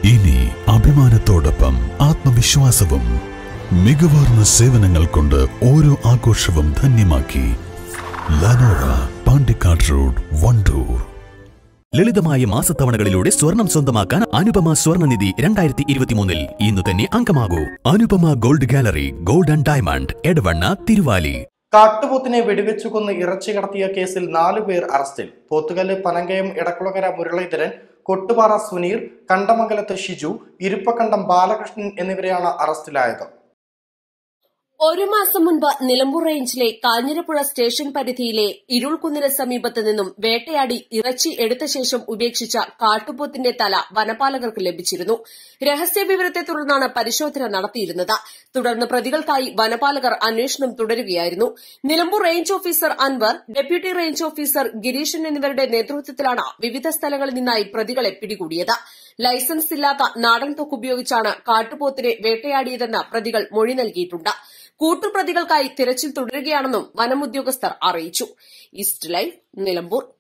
ഇനി അഭിമാനത്തോടൊപ്പം ആത്മവിശ്വാസവും മികവാർന്ന സേവനങ്ങൾ കൊണ്ട് ഓരോ ആഘോഷവും ധന്യമാക്കി ലനോറ പാണ്ടിക്കാട് റോഡ് വണ്ടൂർ ലളിതമായ മാസത്തവണകളിലൂടെ സ്വർണം സ്വന്തമാക്കാൻ അനുപമ സ്വർണ്ണനിധി രണ്ടായിരത്തി ഇരുപത്തിമൂന്നിൽ ഇന്ന് തന്നെ അംഗമാകൂ Anupama gold gallery gold and diamond Edavanna Thiruvali കാട്ടുപോത്തിനെ വെടിവെച്ചു കൊന്ന് ഇറച്ചി കടത്തിയ കേസിൽ നാലു പേർ അറസ്റ്റിൽ പോത്തുകല്ല് പനങ്കയം ഇടക്കുളകര മുരളീധരൻ കൊട്ടുപാറ സുനീർ കണ്ടമംഗലത്ത് ഷിജു ഇരുപ്പക്കണ്ടം ബാലകൃഷ്ണൻ എന്നിവരെയാണ് അറസ്റ്റിലായത് ഒരു മാസം മുൻപ് നിലമ്പൂർ റേഞ്ചിലെ കാഞ്ഞിരപ്പുഴ സ്റ്റേഷൻ പരിധിയിലെ ഇരുൾകുന്നിന് സമീപത്ത് നിന്നും വേട്ടയാടി ഇറച്ചി എടുത്ത ശേഷം ഉപേക്ഷിച്ച കാട്ടുപോത്തിന്റെ തല വനപാലകർക്ക് ലഭിച്ചിരുന്നു രഹസ്യ വിവരത്തെ തുടർന്നാണ് പരിശോധന നടത്തിയിരുന്നത് തുടർന്ന് പ്രതികൾക്കായി വനപാലകർ അന്വേഷണം തുടരുകയായിരുന്നു Nilambur range officer Anwar deputy range officer Gireeshan എന്നിവരുടെ നേതൃത്വത്തിലാണ് വിവിധ സ്ഥലങ്ങളിൽ നിന്നായി പ്രതികളെ പിടികൂടിയത് ലൈസൻസ് ഇല്ലാത്ത നാടൻ തോക്ക് ഉപയോഗിച്ചാണ് കാട്ടുപോത്തിനെ വേട്ടയാടിയതെന്ന് പ്രതികൾ മൊഴി നൽകിയിട്ടുണ്ട് കൂട്ടുപ്രതികൾക്കായി തിരച്ചിൽ തുടരുകയാണെന്നും വനം ഉദ്യോഗസ്ഥർ അറിയിച്ചു ഈസ്റ്റ് ലൈവ് നിലമ്പൂർ